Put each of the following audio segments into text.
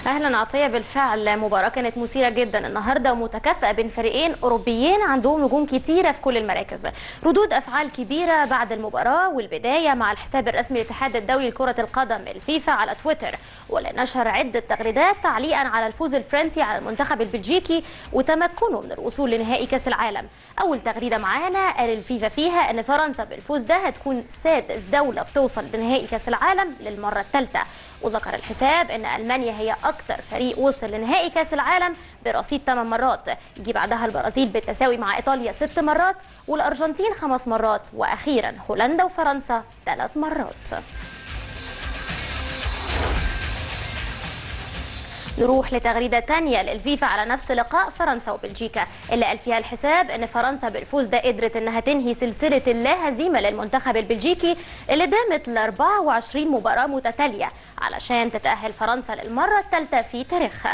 اهلا عطيه بالفعل مباراه كانت مثيره جدا النهارده ومتكافئه بين فريقين اوروبيين عندهم نجوم كتيره في كل المراكز ردود افعال كبيره بعد المباراه والبدايه مع الحساب الرسمي للاتحاد الدولي لكره القدم الفيفا على تويتر واللي نشر عده تغريدات تعليقا على الفوز الفرنسي على المنتخب البلجيكي وتمكنه من الوصول لنهائي كاس العالم اول تغريده معانا قال الفيفا فيها ان فرنسا بالفوز ده هتكون سادس دوله بتوصل لنهائي كاس العالم للمره الثالثه وذكر الحساب ان المانيا هي اكتر فريق وصل لنهائي كاس العالم برصيد 8 مرات يجي بعدها البرازيل بالتساوي مع ايطاليا 6 مرات والارجنتين 5 مرات واخيرا هولندا وفرنسا 3 مرات نروح لتغريدة تانية للفيفا على نفس لقاء فرنسا وبلجيكا اللي قال فيها الحساب ان فرنسا بالفوز ده قدرت انها تنهي سلسلة اللا هزيمة للمنتخب البلجيكي اللي دامت ل 24 مباراة متتالية علشان تتأهل فرنسا للمرة الثالثة في تاريخها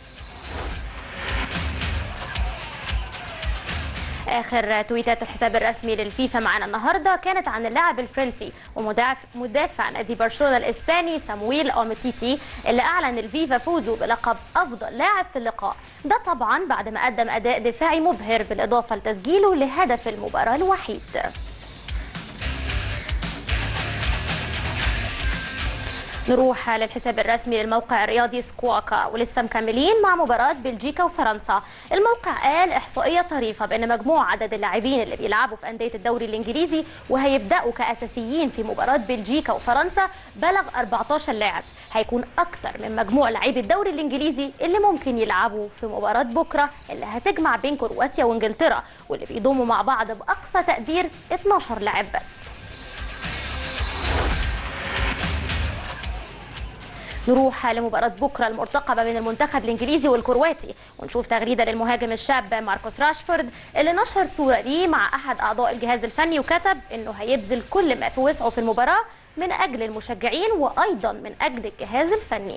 اخر تويتات الحساب الرسمي للفيفا معنا النهارده كانت عن اللاعب الفرنسي ومدافع نادي برشلونه الاسباني سامويل اومتيتي اللي اعلن الفيفا فوزه بلقب افضل لاعب في اللقاء ده طبعا بعد ما قدم اداء دفاعي مبهر بالاضافه لتسجيله لهدف المباراه الوحيد نروح للحساب الرسمي للموقع الرياضي سكواكا ولسه مكملين مع مباراة بلجيكا وفرنسا الموقع قال إحصائية طريفة بأن مجموع عدد اللاعبين اللي بيلعبوا في أندية الدوري الإنجليزي وهيبدأوا كأساسيين في مباراة بلجيكا وفرنسا بلغ 14 لاعب هيكون أكتر من مجموع لاعبي الدوري الإنجليزي اللي ممكن يلعبوا في مباراة بكرة اللي هتجمع بين كرواتيا وإنجلترا واللي بيضموا مع بعض بأقصى تقدير 12 لاعب بس نروح لمباراة بكرة المرتقبة بين المنتخب الإنجليزي والكرواتي ونشوف تغريدة للمهاجم الشاب ماركوس راشفورد اللي نشر صورة ليه مع أحد أعضاء الجهاز الفني وكتب إنه هيبذل كل ما في وسعه في المباراة من أجل المشجعين وأيضا من أجل الجهاز الفني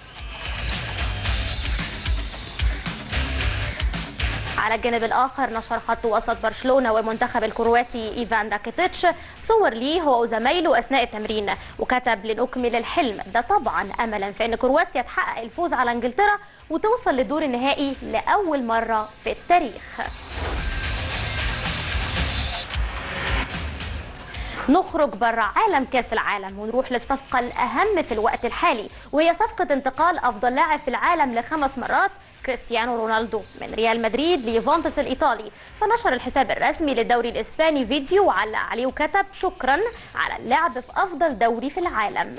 على الجانب الاخر نشر خط وسط برشلونه والمنتخب الكرواتي ايفان راكيتيتش صور ليه هو وزمايله اثناء التمرين وكتب لنكمل الحلم ده طبعا املا في ان كرواتيا تحقق الفوز على انجلترا وتوصل للدور النهائي لاول مره في التاريخ نخرج بره عالم كاس العالم ونروح للصفقة الأهم في الوقت الحالي وهي صفقة انتقال أفضل لاعب في العالم لخمس مرات كريستيانو رونالدو من ريال مدريد ليوفنتوس الإيطالي فنشر الحساب الرسمي للدوري الإسباني فيديو وعلق عليه وكتب شكرا على اللعب في أفضل دوري في العالم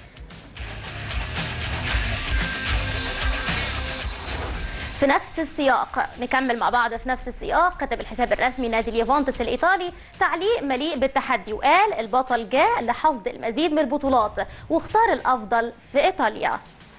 في نفس السياق نكمل مع بعض في نفس السياق كتب الحساب الرسمي نادي اليوفنتوس الايطالي تعليق مليء بالتحدي وقال البطل جاء لحصد المزيد من البطولات واختار الافضل في ايطاليا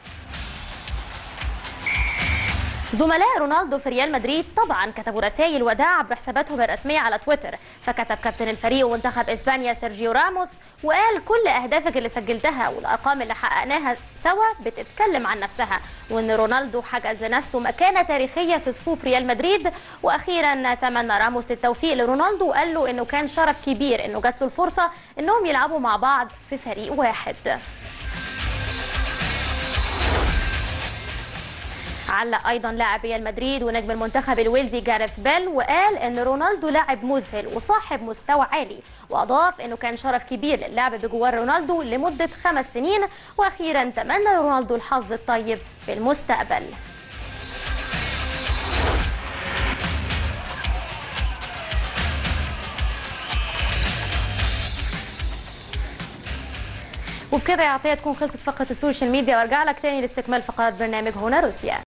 زملاء رونالدو في ريال مدريد طبعا كتبوا رسائل وداع عبر حساباتهم الرسميه على تويتر فكتب كابتن الفريق ومنتخب اسبانيا سيرجيو راموس وقال كل اهدافك اللي سجلتها والارقام اللي حققناها سوا بتتكلم عن نفسها وان رونالدو حجز لنفسه مكانه تاريخيه في صفوف ريال مدريد واخيرا تمنى راموس التوفيق لرونالدو وقال له انه كان شرف كبير انه جات له الفرصه انهم يلعبوا مع بعض في فريق واحد علق ايضا لاعب ريال مدريد ونجم المنتخب الويلزي جاريث بيل وقال ان رونالدو لاعب مذهل وصاحب مستوى عالي واضاف انه كان شرف كبير للعب بجوار رونالدو لمده خمس سنين واخيرا تمنى رونالدو الحظ الطيب في المستقبل وبكده يا عطيه تكون خلصت فقره السوشيال ميديا وارجع لك تاني لاستكمال فقرات برنامج هنا روسيا